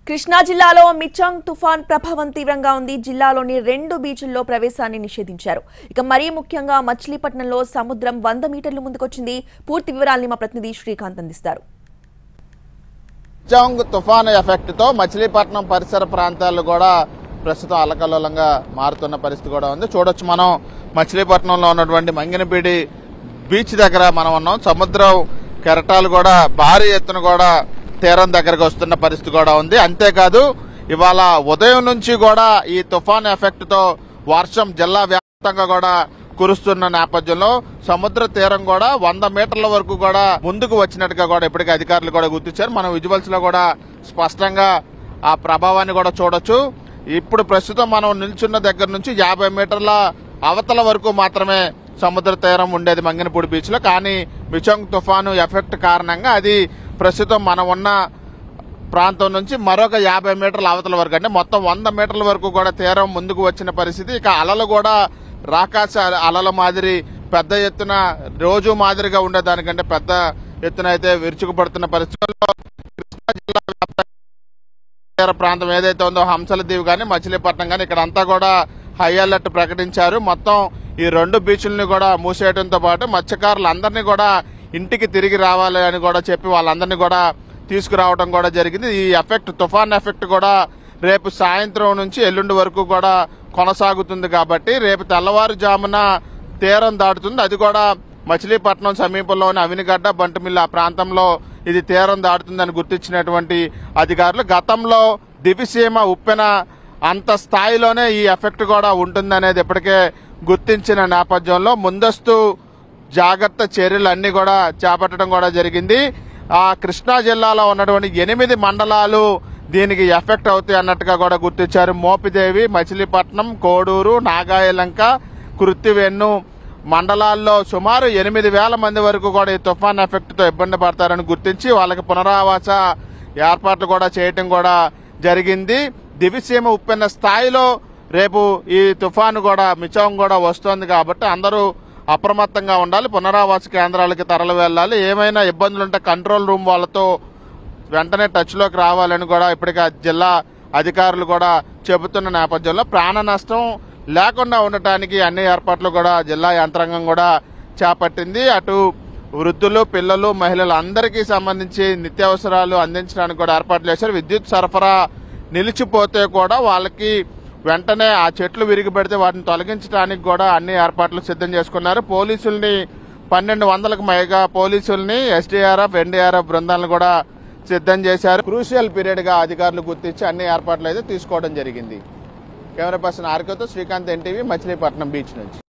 కృష్ణా జిల్లాలో మిచాంగ్ తుఫాన్ ప్రభావం తీవ్రంగా ఉంది జిల్లాలోని రెండు బీచ్ల్లో ప్రవేశాన్ని నిషేధించారు ఇక మరీ ముఖ్యంగా మచిలీపట్నంలో సముద్రం వంద మీటర్లు ముందుకొచ్చింది పూర్తి వివరాల్ని మా ప్రతినిధి శ్రీకాంత్ అందిస్తారు జాంగ్ తుఫాను ఎఫెక్ట్ తో మచిలీపట్నం పరిసర ప్రాంతాలు కూడా ప్రస్తుతం అల్లకల్లోలంగా మారుతున్న పరిస్థితి కూడా ఉంది చూడొచ్చు మనం మచిలీపట్నంలో ఉన్నటువంటి మంగినపీడి బీచ్ దగ్గర మనం ఉన్నాం సముద్రం కెరటాలు కూడా భారీ ఎత్తున కూడా తీరం దగ్గరకు వస్తున్న పరిస్థితి కూడా ఉంది అంతేకాదు ఇవాళ ఉదయం నుంచి కూడా ఈ తుఫాన్ ఎఫెక్ట్ తో వర్షం జిల్లా వ్యాప్తంగా కూడా కురుస్తున్న నేపథ్యంలో సముద్ర తీరం కూడా వంద మీటర్ల వరకు కూడా ముందుకు వచ్చినట్టుగా కూడా ఇప్పటికే అధికారులు కూడా గుర్తించారు మనం విజువల్స్ లో కూడా స్పష్టంగా ఆ ప్రభావాన్ని కూడా చూడొచ్చు ఇప్పుడు ప్రస్తుతం మనం నిల్చున్న దగ్గర నుంచి యాభై మీటర్ల అవతల వరకు మాత్రమే సముద్ర తీరం ఉండేది మంగినపూడి బీచ్ లో కానీ మిచంగ్ తుఫాను ఎఫెక్ట్ కారణంగా అది ప్రస్తుతం మనం ఉన్న ప్రాంతం నుంచి మరొక యాభై మీటర్ల అవతల వరకు అంటే మొత్తం వంద మీటర్ల వరకు కూడా తీరం ముందుకు వచ్చిన పరిస్థితి ఇక అలలు కూడా రాకాశ అలల మాదిరి పెద్ద ఎత్తున రోజు మాదిరిగా ఉండే దానికంటే పెద్ద ఎత్తున అయితే విరుచుకుపడుతున్న పరిస్థితుల్లో కృష్ణా జిల్లా వ్యాప్తంగా తీర ప్రాంతం ఏదైతే ఉందో హంసల దీవి కానీ మచిలీపట్నం కానీ ఇక్కడ అంతా కూడా హై అలర్ట్ ప్రకటించారు మొత్తం ఈ రెండు బీచ్లని కూడా మూసేయడంతో పాటు మత్స్యకారులందరినీ కూడా ఇంటికి తిరిగి రావాలి అని కూడా చెప్పి వాళ్ళందరినీ కూడా తీసుకురావడం కూడా జరిగింది ఈ ఎఫెక్ట్ తుఫాన్ ఎఫెక్ట్ కూడా రేపు సాయంత్రం నుంచి ఎల్లుండి వరకు కూడా కొనసాగుతుంది కాబట్టి రేపు తెల్లవారుజామున తీరం దాటుతుంది అది కూడా మచిలీపట్నం సమీపంలోని అవినిగడ్డ బంటుమిల్లి ఆ ప్రాంతంలో ఇది తీరం దాటుతుందని గుర్తించినటువంటి అధికారులు గతంలో దివిసీమ ఉప్పెన అంత స్థాయిలోనే ఈ ఎఫెక్ట్ కూడా ఉంటుందనేది ఇప్పటికే గుర్తించిన నేపథ్యంలో ముందస్తు జాగ్రత్త చర్యలు అన్ని కూడా చేపట్టడం కూడా జరిగింది ఆ కృష్ణా జిల్లాలో ఉన్నటువంటి ఎనిమిది మండలాలు దీనికి ఎఫెక్ట్ అవుతాయి అన్నట్టుగా కూడా గుర్తించారు మోపిదేవి మచిలీపట్నం కోడూరు నాగాయలంక కృత్తివెన్ను మండలాల్లో సుమారు ఎనిమిది వేల మంది వరకు కూడా ఈ తుఫాన్ ఎఫెక్ట్ తో ఇబ్బంది పడతారని గుర్తించి వాళ్ళకి పునరావాస ఏర్పాట్లు కూడా చేయటం కూడా జరిగింది దివిసీమ ఉప్పెన్న స్థాయిలో రేపు ఈ తుఫాను కూడా మిచం కూడా వస్తోంది కాబట్టి అందరూ అప్రమత్తంగా ఉండాలి పునరావాస కేంద్రాలకి తరలి వెళ్ళాలి ఏమైనా ఇబ్బందులుంటే కంట్రోల్ రూమ్ వాళ్ళతో వెంటనే టచ్ లోకి రావాలని కూడా ఇప్పటికే ఆ జిల్లా అధికారులు కూడా చెబుతున్న నేపథ్యంలో ప్రాణ నష్టం లేకుండా ఉండటానికి అన్ని ఏర్పాట్లు కూడా జిల్లా యంత్రాంగం కూడా చేపట్టింది అటు వృద్ధులు పిల్లలు మహిళలు అందరికీ సంబంధించి నిత్యావసరాలు అందించడానికి కూడా ఏర్పాట్లు చేశారు విద్యుత్ సరఫరా నిలిచిపోతే కూడా వాళ్ళకి వెంటనే ఆ చెట్లు విరిగి పెడితే వాటిని తొలగించడానికి కూడా అన్ని ఏర్పాట్లు సిద్ధం చేసుకున్నారు పోలీసుల్ని పన్నెండు వందలకు పైగా పోలీసుల్ని ఎస్డీఆర్ఎఫ్ ఎన్డీఆర్ఎఫ్ బృందాలను కూడా సిద్ధం చేశారు క్రూషియల్ పీరియడ్ గా అధికారులు గుర్తించి అన్ని ఏర్పాట్లు అయితే తీసుకోవడం జరిగింది కెమెరా పర్సన్ ఆర్కేతో శ్రీకాంత్ ఎన్టీవీ మచిలీపట్నం బీచ్ నుంచి